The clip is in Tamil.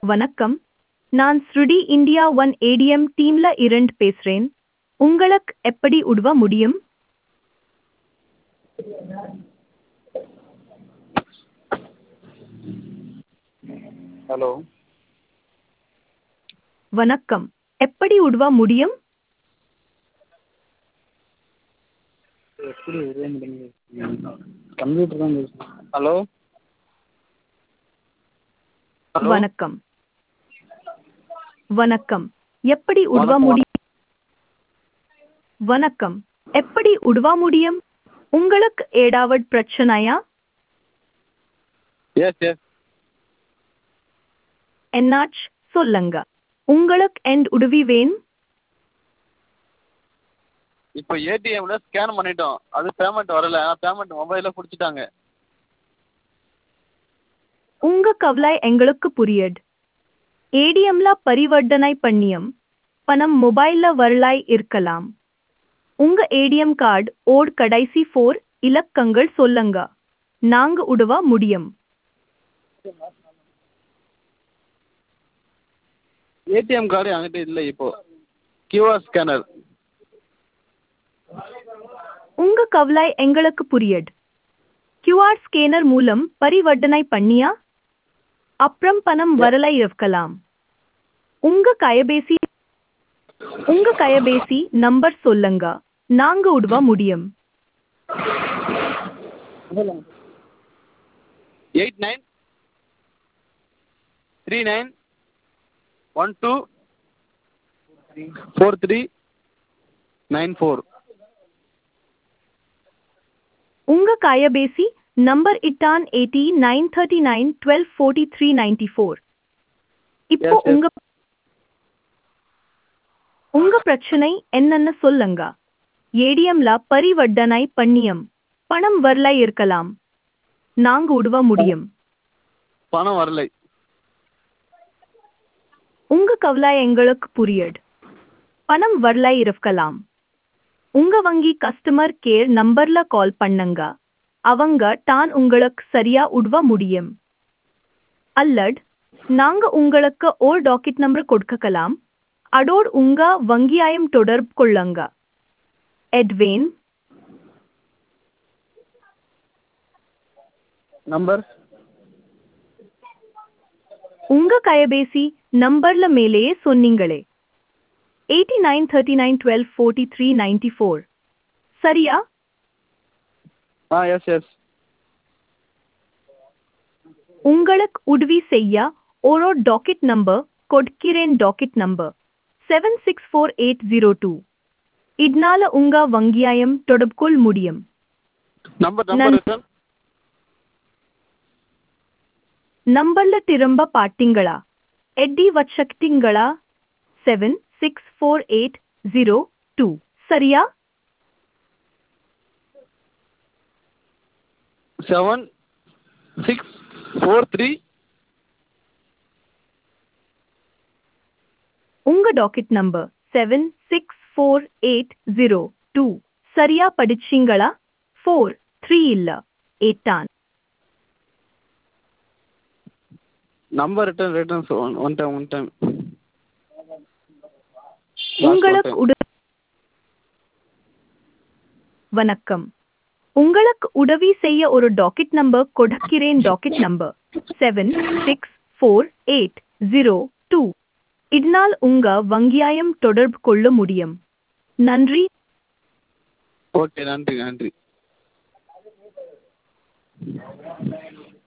வணக்கம் நான் ஸ்ருடி இந்தியா ஒன் ஏடிஎம் டீம்ல இருந்து பேசுறேன் உங்களுக்கு எப்படி உதவ முடியும் ஹலோ வணக்கம் எப்படி உதவ முடியும் எப்படி ஒரே முடியுங்க கம்ப்யூட்டர் தான் பேசுகிறேன் ஹலோ ஹலோ வணக்கம் வணக்கம் எப்படி உதவ வணக்கம். முடியும் வணக்கம் எப்படி உதவ முடியும் உங்களுக்கு ஏதாவது பிரச்சனையா எஸ் எஸ் என்னாச்சு சொல்லுங்க உங்களுக்கு எந்த உதவி வேணும் இப்போ ஏடிஎம்ல ஸ்கேன் பண்ணிட்டோம் அது பேமெண்ட் வரல ஆனால் பேமெண்ட் மொபைலில் பிடிச்சிட்டாங்க உங்க கவலை எங்களுக்கு புரியுது ஏடிஎம்ல பரிவர்த்தனை பண்ணியம் பணம் மொபைல்ல வரலாய் இருக்கலாம் உங்க ஏடிஎம் கார்டு ஓட் கடைசி ஃபோர் இலக்கங்கள் சொல்லுங்க நாங்க உதவ முடியும் ஏடிஎம் கார்டு என்கிட்ட இல்லை இப்போ கியூஆர் ஸ்கேனர் உங்க கவலை எங்களுக்கு புரியுது கியூஆர் ஸ்கேனர் மூலம் பரிவர்த்தனை பண்ணியா அப்புறம் பணம் வரலை இருக்கலாம் உங்க கைபேசி உங்க கைபேசி நம்பர் சொல்லுங்க நாங்க உதவ முடியும் eight nine three nine one two four three nine four உங்க கைபேசி நம்பர் இட்டான் eighty nine thirty nine twelve forty three ninety four இப்போ Yes, yes. உங்க உங்க பிரச்சனை என்னன்னு சொல்லுங்க ஏடிஎம்ல பரிவர்த்தனை பண்ணியம் பணம் வரல இருக்கலாம் நாங்க உதவ முடியும் பணம் வரலை உங்க கவலை எங்களுக்கு புரியுது பணம் வரல இருக்கலாம் உங்க வங்கி கஸ்டமர் கேர் நம்பர்ல கால் பண்ணுங்க அவங்க தான் உங்களுக்கு சரியா உதவ முடியும் அல்லட் நாங்க உங்களுக்கு ஓர் டாக்கெட் நம்பர் கொடுக்கலாம் அதோடு உங்க வங்கியாயம் தொடர்பு கொள்ளுங்க எட்வேன் நம்பர் உங்க கைபேசி நம்பர்ல மேலேயே சொன்னீங்களே eighty nine thirty nine twelve forty three ninety four சரியா ஆ எஸ் எஸ் உங்களுக்கு உதவி செய்ய ஒரு டாக்கெட் நம்பர் கொடுக்கிறேன் docket number seven six four eight zero two இதனால உங்க வங்கியாயம் தொடர்பு கொள்ள முடியும் நம்பர் நம்பர் நன்- ரிட்டன் நம்பர்ல திரும்ப பாத்தீங்களா எட்டி வச்சக்கிட்டீங்களா seven six four eight zero two சரியா செவன் சிக்ஸ் ஃபோர் த்ரீ உங்க docket number seven six four eight zero two சரியா படிச்சீங்களா ஃபோர் த்ரீ இல்ல எயிட்டான் number written written one one time one time உங்களுக்கு உட வணக்கம் உங்களுக்கு உதவி செய்ய ஒரு டாக்கெட் நம்பர் கொடுக்கிறேன் docket number seven six four eight zero two இதனால் உங்க வங்கியாயம் தொடர்பு கொள்ள முடியும் நன்றி ஓகே நன்றி நன்றி